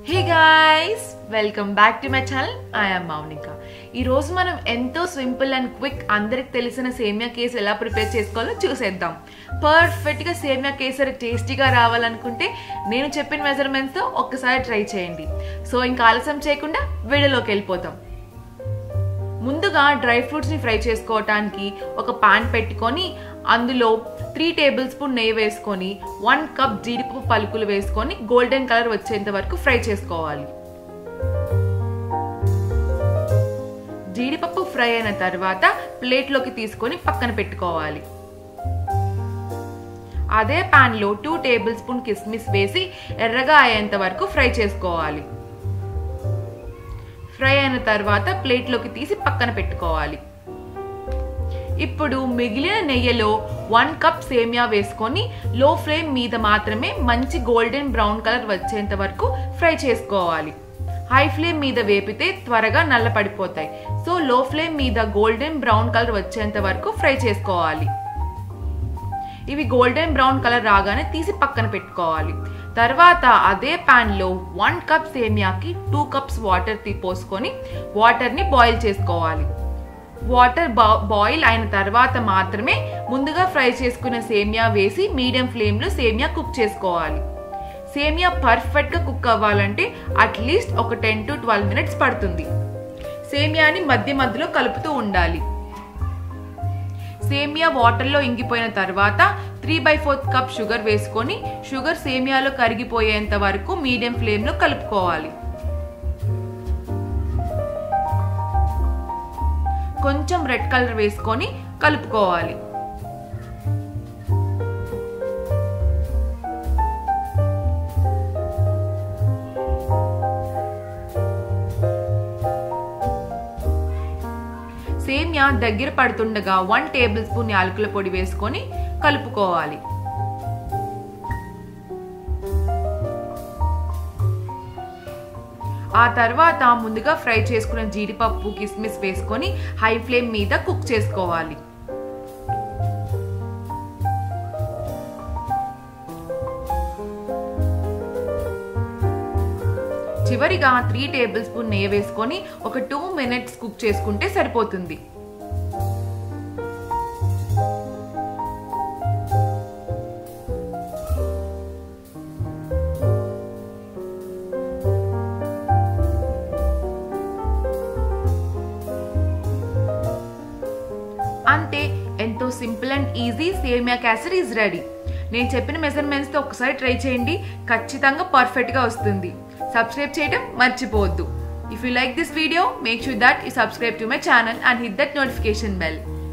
hey guys welcome back to my channel I'm Mounika ఈరోజు మనం ఎంతో సింపుల్ అండ్ క్విక్ అందరికి తెలిసిన సేమియా కేసరి ఎలా ప్రిపేర్ చేసుకోవాలో చూసేద్దాం పర్ఫెక్ట్గా సేమియా కేసరి టేస్టీగా రావాలనుకుంటే నేను చెప్పిన మెజర్మెంట్స్తో ఒక్కసారి ట్రై చేయండి సో ఇంకా ఆలస్యం చేయకుండా వీడియోలోకి వెళ్ళిపోతాం ముందుగా డ్రై ఫ్రూట్స్ని ఫ్రై చేసుకోవటానికి ఒక పాన్ పెట్టుకొని అందులో త్రీ టేబుల్ స్పూన్ నెయ్యి వేసుకొని వన్ కప్ జీడిపప్పు పలుకులు వేసుకొని గోల్డెన్ కలర్ వచ్చేంత వరకు ఫ్రై చేసుకోవాలి జీడిపప్పు ఫ్రై అయిన తర్వాత ప్లేట్లోకి తీసుకొని పక్కన పెట్టుకోవాలి అదే పాన్లో టూ టేబుల్ స్పూన్ కిస్మిస్ వేసి ఎర్రగా అయ్యేంత వరకు ఫ్రై చేసుకోవాలి ఫ్రై అయిన తర్వాత ప్లేట్లోకి తీసి పక్కన పెట్టుకోవాలి ఇప్పుడు మిగిలిన నెయ్యిలో వన్ కప్ సేమియా వేసుకొని లో ఫ్లేమ్ మీద మాత్రమే మంచి గోల్డెన్ బ్రౌన్ కలర్ వచ్చేంత వరకు ఫ్రై చేసుకోవాలి హై ఫ్లేమ్ మీద వేపితే త్వరగా నల్లపడిపోతాయి సో లో ఫ్లేమ్ మీద గోల్డెన్ బ్రౌన్ కలర్ వచ్చేంత వరకు ఫ్రై చేసుకోవాలి ఇవి గోల్డెన్ బ్రౌన్ కలర్ రాగానే తీసి పక్కన పెట్టుకోవాలి తర్వాత అదే ప్యాన్లో వన్ కప్ సేమియాకి టూ కప్స్ వాటర్ పోసుకొని వాటర్ని బాయిల్ చేసుకోవాలి వాటర్ బాయిల్ అయిన తర్వాత మాత్రమే ముందుగా ఫ్రై చేసుకున్న సేమియా వేసి మీడియం ఫ్లేమ్లో సేమియా కుక్ చేసుకోవాలి సేమియా పర్ఫెక్ట్గా కుక్ అవ్వాలంటే అట్లీస్ట్ ఒక టెన్ టు ట్వెల్వ్ మినిట్స్ పడుతుంది సేమియాని మధ్య మధ్యలో కలుపుతూ ఉండాలి సేమియా వాటర్లో ఇంగిపోయిన తర్వాత three by fourth cup sugar వేసుకొని షుగర్ సేమియాలో కరిగిపోయేంత వరకు మీడియం ఫ్లేమ్లో కలుపుకోవాలి కొంచెం రెడ్ కలర్ వేసుకొని కలుపుకోవాలి సేమియా దగ్గర పడుతుండగా వన్ టేబుల్ స్పూన్ యాలకుల పొడి వేసుకొని కలుపుకోవాలి ఆ తర్వాత ముందుగా ఫ్రై చేసుకున్న జీడిపప్పు కిస్మిస్ వేసుకొని హై ఫ్లేమ్ మీద కుక్ చేసుకోవాలి చివరిగా త్రీ టేబుల్ స్పూన్ నెయ్యి వేసుకొని ఒక టూ మినిట్స్ కుక్ చేసుకుంటే సరిపోతుంది అంతే ఎంతో సింపుల్ అండ్ ఈజీ సేమియా క్యాసర్ ఈజ్ రెడీ నేను చెప్పిన మెజర్మెంట్స్తో ఒకసారి ట్రై చేయండి ఖచ్చితంగా పర్ఫెక్ట్గా వస్తుంది సబ్స్క్రైబ్ చేయడం మర్చిపోవద్దు if you like this video make sure that you subscribe to my channel and hit that notification bell